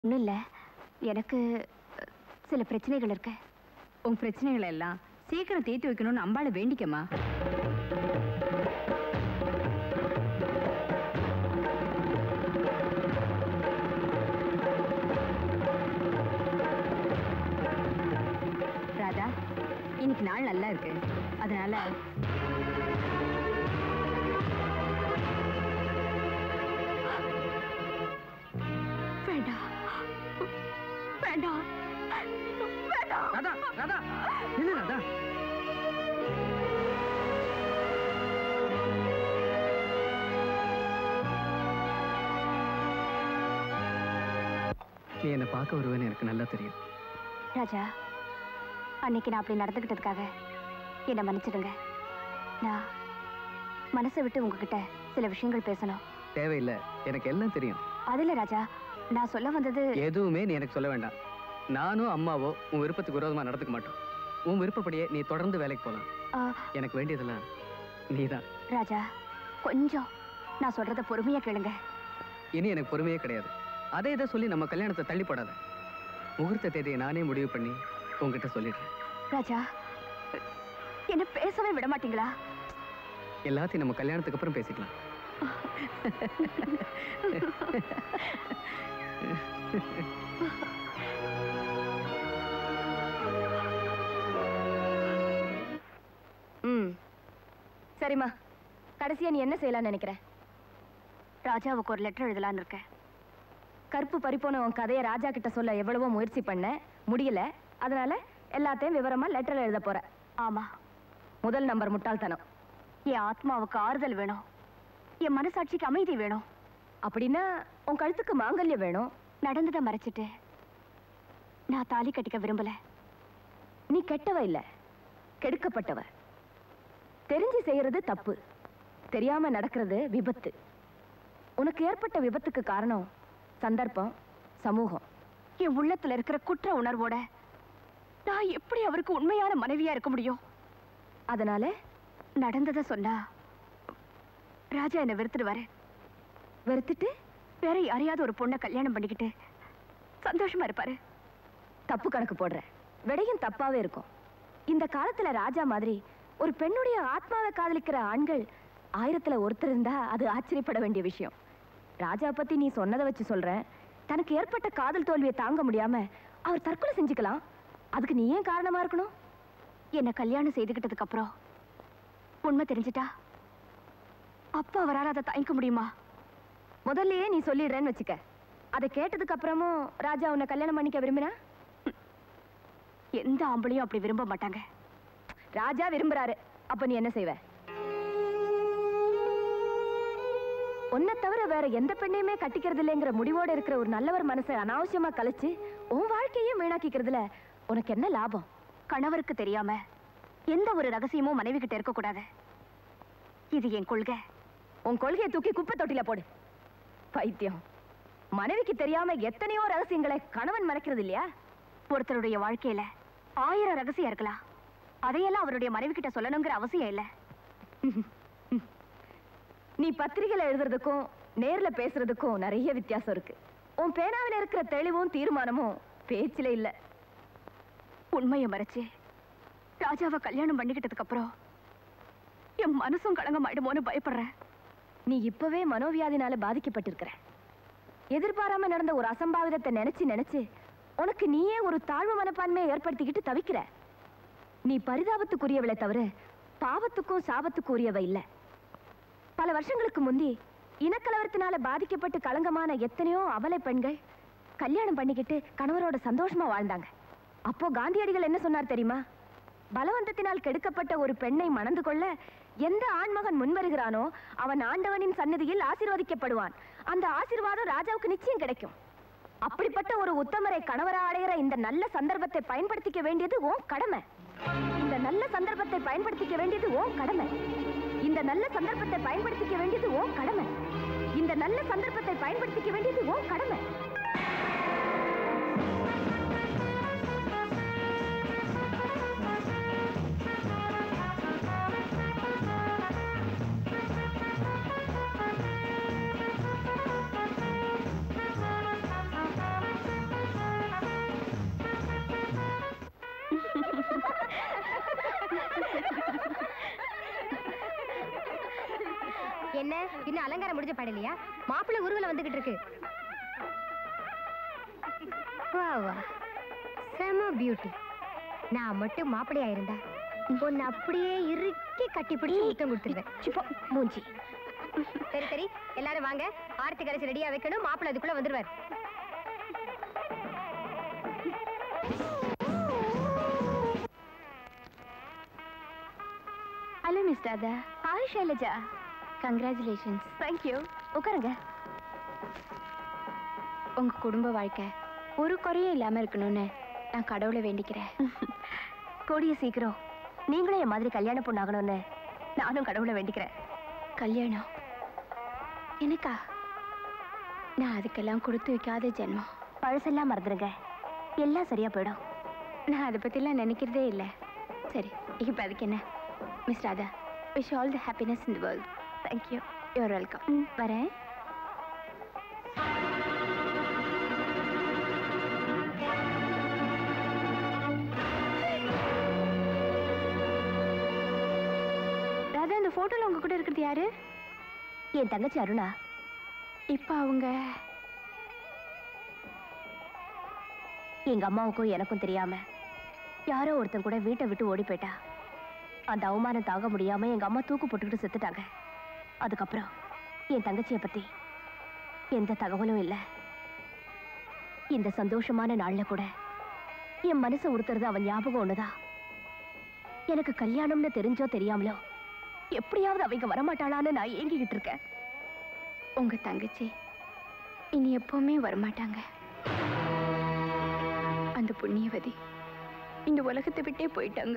ஒன்றும் இல்லை எனக்கு அஹ், சில பிரச்சனைகள் இருக்கு உன் பிரச்சனைகளை எல்லாம் சீக்கிரம் தீர்த்து வைக்கணும்னு அம்பாளை வேண்டிக்கம்மா ராதா இன்னைக்கு நாள் நல்லா இருக்கு அதனால வேண்டாம் வேண்டாம் வேண்டாம் ராதா ராதா நில்லு ராதா நீ என்னை பார்க்க வருவேன்னு எனக்கு நல்லா தெரியும் ராஜா அன்னைக்கு நான் அப்படி நடந்துக்கிட்டதுக்காக என்னை மன்னிச்சிடுங்க நான் மனசை விட்டு உங்ககிட்ட சில விஷயங்கள் பேசணும் தேவையில்லை எனக்கு எல்லாம் தெரியும் அதில் ராஜா நான் சொல்ல வந்தது எதுவுமே நீ எனக்கு சொல்ல வேண்டாம் நானும் அம்மாவோ உன் விருப்பத்துக்கு விரோதமா நடந்துக்க மாட்டோம் உன் விருப்பப்படியே நீ தொடர்ந்து வேலைக்கு போகலாம் ஆ, எனக்கு வேண்டியதெல்லாம் நீதான் ராஜா கொஞ்சம் நான் சொல்றத பொறுமையா கேளுங்க இனி எனக்கு பொறுமையே கிடையாது அதை இதை சொல்லி நம்ம கல்யாணத்தை தள்ளி போடாத முகூர்த்த தேதியை நானே முடிவு பண்ணி உங்ககிட்ட சொல்லிடுறேன் ராஜா என்ன பேசவே விட மாட்டீங்களா எல்லாத்தையும் நம்ம கல்யாணத்துக்கு அப்புறம் பேசிக்கலாம் ம் சரிம்மா கடைசியா நீ என்ன செய்யலாம்னு நினைக்கிற ராஜாவுக்கு ஒரு லெட்டர் எழுதலான்னு இருக்கேன் கருப்பு பறிப்போன உன் கதையை ராஜா கிட்ட சொல்ல எவ்வளவோ முயற்சி பண்ண முடியல அதனால எல்லாத்தையும் விவரமா லெட்டர்ல எழுத போற ஆமா முதல் நம்பர் முட்டாள்தனம் என் ஆத்மாவுக்கு ஆறுதல் வேணும் என் மனசாட்சிக்கு அமைதி வேணும் அப்படின்னா உன் கழுத்துக்கு மாங்கல்யம் வேணும் நடந்ததை மறைச்சிட்டு நான் தாலி கட்டிக்க விரும்பல நீ கெட்டவ இல்ல கெடுக்கப்பட்டவ தெரிஞ்சு செய்யறது தப்பு தெரியாம நடக்கிறது விபத்து உனக்கு ஏற்பட்ட விபத்துக்கு காரணம் சந்தர்ப்பம் சமூகம் என் உள்ளத்துல இருக்கிற குற்ற உணர்வோட நான் எப்படி அவருக்கு உண்மையான மனைவியா இருக்க முடியும் அதனால நடந்ததை சொன்னா ராஜா என்னை வெறுத்துடுவாரு வெறுத்துட்டு வேற யாரையாவது ஒரு பொண்ணை கல்யாணம் பண்ணிக்கிட்டு சந்தோஷமா இருப்பாரு தப்பு கணக்கு போடுற விடையும் தப்பாவே இருக்கும் இந்த காலத்துல ராஜா மாதிரி ஒரு பெண்ணுடைய ஆத்மாவை காதலிக்கிற ஆண்கள் ஆயிரத்துல ஒருத்தர் இருந்தா அது ஆச்சரியப்பட வேண்டிய விஷயம் ராஜா பத்தி நீ சொன்னதை வச்சு சொல்றேன் தனக்கு ஏற்பட்ட காதல் தோல்வியை தாங்க முடியாம அவர் தற்கொலை செஞ்சுக்கலாம் அதுக்கு நீ ஏன் காரணமா இருக்கணும் என்ன கல்யாணம் செய்துக்கிட்டதுக்கு அப்புறம் உண்மை தெரிஞ்சிட்டா அப்பா அவரால் அதை தாங்கிக்க முடியுமா முதல்லயே நீ சொல்லிடுறேன்னு வச்சுக்க அதை கேட்டதுக்கு அப்புறமும் ராஜா உன்னை கல்யாணம் பண்ணிக்க விரும்பினா எந்த ஆம்பளையும் அப்படி விரும்ப மாட்டாங்க ராஜா விரும்புறாரு அப்ப நீ என்ன செய்வ உன்னை தவிர வேற எந்த பெண்ணையுமே கட்டிக்கிறது இல்லைங்கிற முடிவோட இருக்கிற ஒரு நல்லவர் மனசை அனாவசியமா கலைச்சு உன் வாழ்க்கையே வீணாக்கிக்கிறதுல உனக்கு என்ன லாபம் கணவருக்கு தெரியாம எந்த ஒரு ரகசியமும் மனைவி கிட்ட இருக்க கூடாது இது என் கொள்கை உன் கொள்கையை தூக்கி குப்பை தொட்டில போடு பைத்தியம் மனைவிக்கு தெரியாம எத்தனையோ ரகசியங்களை கணவன் மறைக்கிறது இல்லையா ஒருத்தருடைய வாழ்க்கையில ஆயிரம் ரகசியம் இருக்கலாம் அதையெல்லாம் அவருடைய மனைவி கிட்ட சொல்லணுங்கிற அவசியம் இல்ல நீ பத்திரிகையில எழுதுறதுக்கும் நேர்ல பேசுறதுக்கும் நிறைய வித்தியாசம் இருக்கு உன் பேனாவில இருக்கிற தெளிவும் தீர்மானமும் பேச்சில இல்ல உண்மையை மறைச்சு ராஜாவை கல்யாணம் பண்ணிக்கிட்டதுக்கு அப்புறம் என் மனசும் களங்கமாயிடுமோன்னு பயப்படுறேன் நீ இப்பவே மனோவியாதினால பாதிக்கப்பட்டிருக்கிற எதிர்பாராம நடந்த ஒரு அசம்பாவிதத்தை நினைச்சு நினைச்சு உனக்கு நீயே ஒரு தாழ்வு மனப்பான்மையை ஏற்படுத்திக்கிட்டு தவிக்கிற நீ பரிதாபத்துக்குரியவளை தவிர பாவத்துக்கும் சாபத்துக்குரியவ இல்ல பல வருஷங்களுக்கு முந்தி இனக்கலவரத்தினால பாதிக்கப்பட்டு களங்கமான எத்தனையோ அவலை பெண்கள் கல்யாணம் பண்ணிக்கிட்டு கணவரோட சந்தோஷமா வாழ்ந்தாங்க அப்போ காந்தியடிகள் என்ன சொன்னார் தெரியுமா பலவந்தத்தினால் கெடுக்கப்பட்ட ஒரு பெண்ணை மணந்து கொள்ள எந்த ஆண்மகன் முன்வருகிறானோ அவன் ஆண்டவனின் சந்நிதியில் ஆசீர்வதிக்கப்படுவான் அந்த ஆசீர்வாதம் ராஜாவுக்கு நிச்சயம் கிடைக்கும் அப்படிப்பட்ட ஒரு உத்தமரை கணவரா அடைகிற இந்த நல்ல சந்தர்ப்பத்தை பயன்படுத்திக்க வேண்டியது உன் கடமை இந்த நல்ல சந்தர்ப்பத்தை பயன்படுத்திக்க வேண்டியது உன் கடமை இந்த நல்ல சந்தர்ப்பத்தை பயன்படுத்திக்க வேண்டியது உன் கடமை இந்த நல்ல சந்தர்ப்பத்தை பயன்படுத்திக்க வேண்டியது உன் கடமை இன்னும் அலங்காரம் முடிஞ்ச பாடலையா மாப்பிள்ளை ஊர்வலம் வந்துகிட்டு இருக்கு வா வா செம பியூட்டி நான் மட்டும் மாப்பிள்ளையா இருந்தா பொண்ணு அப்படியே இறுக்கி கட்டி பிடிச்சி முத்தம் கொடுத்துருவேன் சிப்போ மூஞ்சி சரி சரி எல்லாரும் வாங்க ஆர்த்தி கரைச்சி ரெடியா வைக்கணும் மாப்பிள்ளை அதுக்குள்ள வந்துருவார் hello miss Radha hi Shailaja congratulations thank you உட்காருங்க உங்க குடும்ப வாழ்க்கை ஒரு குறையும் இல்லாம இருக்கணும்னு நான் கடவுளை வேண்டிக்கிறேன் கூடிய சீக்கிரம் நீங்களும் என் மாதிரி கல்யாண பொண்ணாகணும்னு நானும் கடவுளை வேண்டிக்கிறேன் கல்யாணம் எனக்கா நான் அதுக்கெல்லாம் கொடுத்து வைக்காத ஜென்மம் பழசெல்லாம் மறந்துடுங்க எல்லாம் சரியா போயிடும் நான் அதை பற்றிலாம் நினைக்கிறதே இல்லை சரி இப்போ அதுக்கு என்ன miss Radha wish all the happiness in the world thank you you're welcome வரேன் ராதா இந்த ஃபோட்டோவில் உங்க கூட இருக்கிறது யாரு என் தங்கச்சி அருணா இப்போ அவங்க எங்க அம்மாவுக்கும் எனக்கும் தெரியாம யாரோ ஒருத்தன் கூட வீட்டை விட்டு ஓடி போயிட்டா அந்த அவமானம் தாங்க முடியாம எங்க அம்மா தூக்கு போட்டுக்கிட்டு செத்துட்டாங்க அதுக்கப்புறம் என் தங்கச்சியை பத்தி எந்த தகவலும் இல்லை இந்த சந்தோஷமான நாள்ல கூட என் மனசை உறுத்துறது அவன் ஞாபகம் ஒண்ணுதான் எனக்கு கல்யாணம்னு தெரிஞ்சோ தெரியாமலோ எப்படியாவது அவங்க வரமாட்டாளான்னு நான் ஏங்கிக்கிட்டு இருக்கேன் உங்க தங்கச்சி இனி எப்பவுமே வரமாட்டாங்க அந்த புண்ணியவதி இந்த உலகத்தை விட்டே போயிட்டாங்க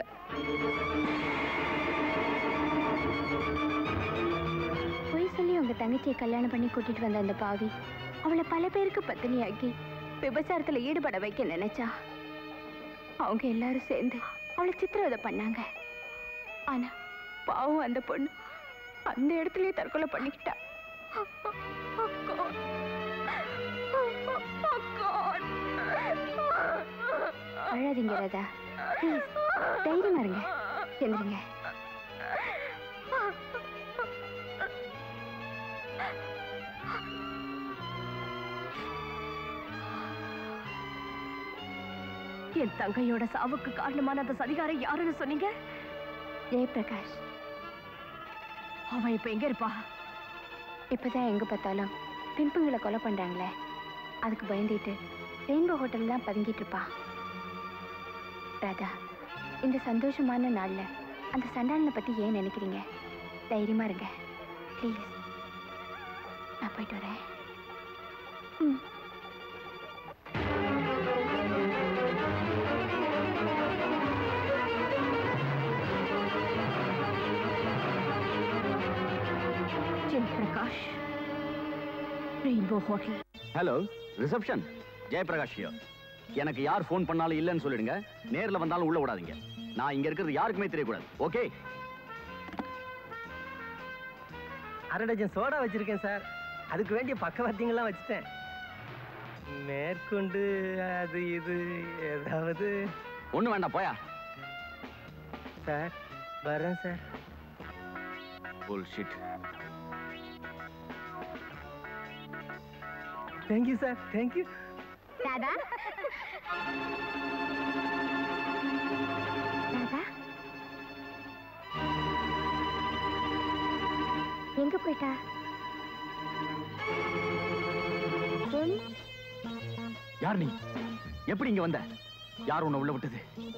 பொய் சொல்லி உங்க தங்கச்சியை கல்யாணம் பண்ணி கூட்டிட்டு வந்த அந்த பாவி அவளை பல பேருக்கு பத்தினியாக்கி விபச்சாரத்துல ஈடுபட வைக்க நினைச்சா அவங்க எல்லாரும் சேர்ந்து அவளை சித்திரவதை பண்ணாங்க ஆனா பாவம் அந்த பொண்ணு அந்த இடத்துலயே தற்கொலை பண்ணிக்கிட்டா அழாதீங்க ராதா ப்ளீஸ் தைரியமா இருங்க எழுந்துருங்க என் தங்கையோட சாவுக்கு காரணமான அந்த சதிகாரம் யாருன்னு சொன்னீங்க ஜெயபிரகாஷ் அவன் இப்ப எங்க இருப்பா இப்பதான் எங்க பார்த்தாலும் பிம்புங்களை கொலை பண்றாங்களே அதுக்கு பயந்துட்டு ரெயின்போ ஹோட்டல் தான் பதுங்கிட்டு இருப்பா ராதா இந்த சந்தோஷமான நாள்ல அந்த சண்டாளனை பத்தி ஏன் நினைக்கிறீங்க தைரியமா இருங்க ப்ளீஸ் நான் போயிட்டு வரேன் ம் Jai Prakash rainbow hotel hello reception Jayaprakash here எனக்கு யார் ஃபோன் பண்ணாலும் இல்லைன்னு சொல்லிடுங்க நேர்ல வந்தாலும் உள்ள விடாதீங்க நான் இங்க இருக்கிறது யாருக்குமே தெரியக்கூடாது ஓகே அரை டஜன் சோடா வச்சிருக்கேன் சார் அதுக்கு வேண்டிய பக்கவாத்தியங்கள்லாம் வச்சுட்டேன் மேற்கொண்டு அது இது ஏதாவது ஒண்ணு வேண்டாம் போயா சார் வரேன் sir bullshit thank you sir thank you Radha Radha எங்க போயிட்டா பொன் யார் நீ எப்படி இங்க வந்த யார் உன்னை உள்ள விட்டது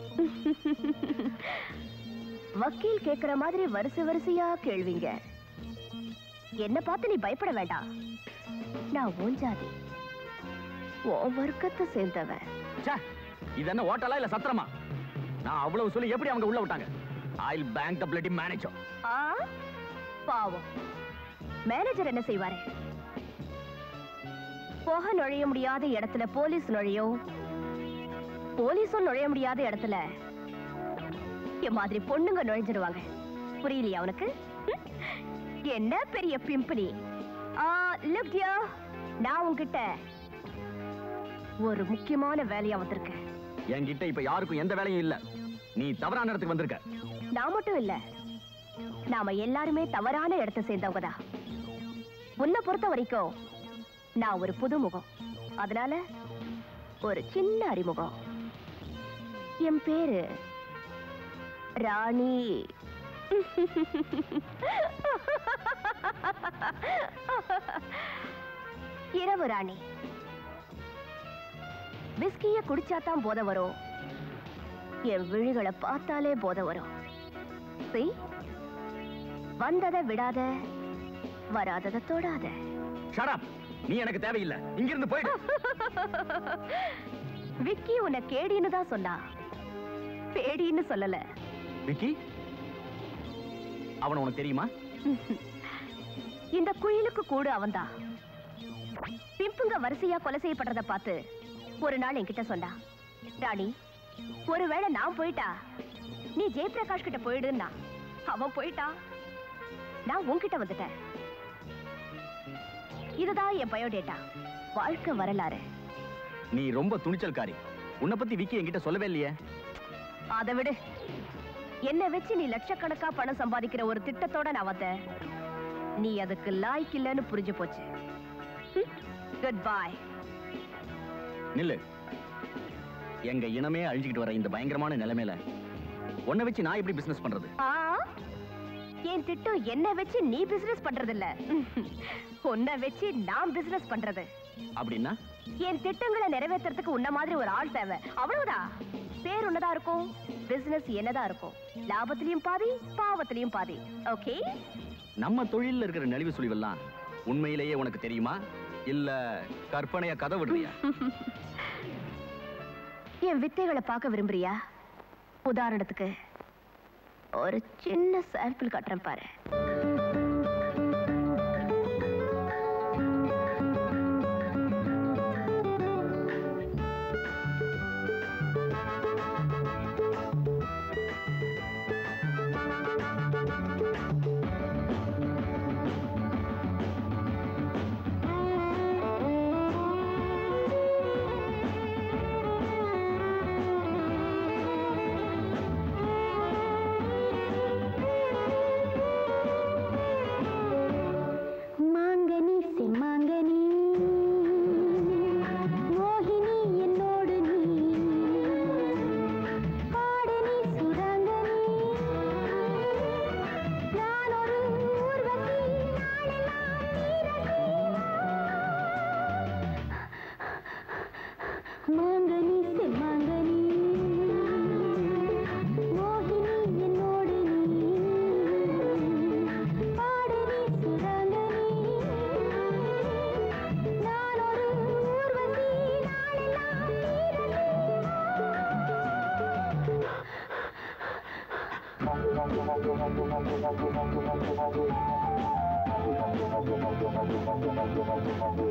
வக்கீல் கேக்குற மாதிரி வரிசை வரிசையா கேள்விங்க என்ன பார்த்து நீ பயப்பட வேண்டாம் நான் உன் ஜாதி உன் வர்க்கத்தை சேர்ந்தவன் ச்சே இது என்ன ஹோட்டலா இல்ல சத்திரமா நான் அவ்வளவு சொல்லி எப்படி அவங்க உள்ள விட்டாங்க I'll bang the bloody manager ஆ பாவம் மேனேஜர் என்ன செய்வாரு போக நுழைய முடியாத இடத்துல போலீஸ் நுழையும் போலீஸும் நுழைய முடியாத இடத்துல என் மாதிரி பொண்ணுங்க நுழைஞ்சிடுவாங்க புரியலையா உனக்கு ம்? என்ன பெரிய பிம்பினி ஆ லுக் டியர் நான் உன்கிட்ட ஒரு முக்கியமான வேலையா வந்திருக்கேன் என்கிட்ட இப்ப யாருக்கும் எந்த வேலையும் இல்ல நீ தவறான இடத்துக்கு வந்திருக்க நான் மட்டும் இல்ல நாம எல்லாருமே தவறான இடத்தை சேர்ந்தவங்க தான் உன்னை பொறுத்த வரைக்கும் நான் ஒரு புது முகம் அதனால ஒரு சின்ன அறிமுகம் என் பேரு ராணி இரவு ராணி விஸ்கிய குடிச்சாதான் போத வரும் என் விழிகளை பார்த்தாலே போத வரும் See? வந்ததை விடாத வராததை தொடாத ஷட் அப் நீ எனக்கு தேவையில்லை இங்க இருந்து போயிடு விக்கி உன்னை கேடின்னு தான் சொன்னா பேடின்னு சொல்லல விக்கி அவன உனக்கு தெரியுமா இந்த குயிலுக்கு கூடு அவன்தான் பிம்புங்க வரிசையா கொலை செய்யப்படுறத பார்த்து ஒரு நாள் என்கிட்ட சொன்னா ராணி ஒருவேளை நான் போயிட்டா நீ ஜெயபிரகாஷ் கிட்ட போயிடுன்னா அவன் போயிட்டா நான் உன்கிட்ட வந்துட்டேன் இதுதான் என் பயோடேட்டா வாழ்க்கை வரலாறு நீ ரொம்ப துணிச்சல்காரி உன்னை பத்தி விக்கி என்கிட்ட சொல்லவே இல்லையே அதை விடு என்னை வச்சு நீ லட்சக்கணக்கா பணம் சம்பாதிக்கிற ஒரு திட்டத்தோட நான் வந்தேன் நீ அதுக்கு லாய்க்கு இல்லைன்னு புரிஞ்சு போச்சு குட் பாய் நில்லு எங்க இனமே அழிஞ்சுக்கிட்டு வர இந்த பயங்கரமான நிலைமையில உன்னை வச்சு நான் எப்படி பிசினஸ் பண்றது ஆ என் திட்டம் என்ன வச்சு நீ பிசினஸ் பண்றது இல்ல உன்னை வச்சு நான் பிசினஸ் பண்றது அப்படின்னா என் திட்டங்களை நிறைவேத்துறதுக்கு உன்ன மாதிரி ஒரு ஆள் தேவை அவ்வளவுதான் பேர் உன்னதா இருக்கும் பிசினஸ் என்னதான் இருக்கும் லாபத்திலையும் பாதி பாவத்திலையும் பாதி ஓகே நம்ம தொழில்ல இருக்கிற நெளிவு சுழிவெல்லாம் உண்மையிலேயே உனக்கு தெரியுமா இல்ல கற்பனைய கதை விடுறியா என் வித்தைகளை பார்க்க விரும்புறியா உதாரணத்துக்கு ஒரு சின்ன சாம்பிள் காட்டுறேன் பாரு மாங்கனி செம்மாங்கனி மோகினி என்னோடு நீ பாடனி சுரங்கனி நான் ஒரு ஊர்வசி நாளெல்லாம் நீரசி மாங்கனி செம்மாங்கனி மோகினி என்னோடு நீ பாடனி சுரங்கனி நான் ஒரு ஊர்வசி நாளெல்லாம் நீரசி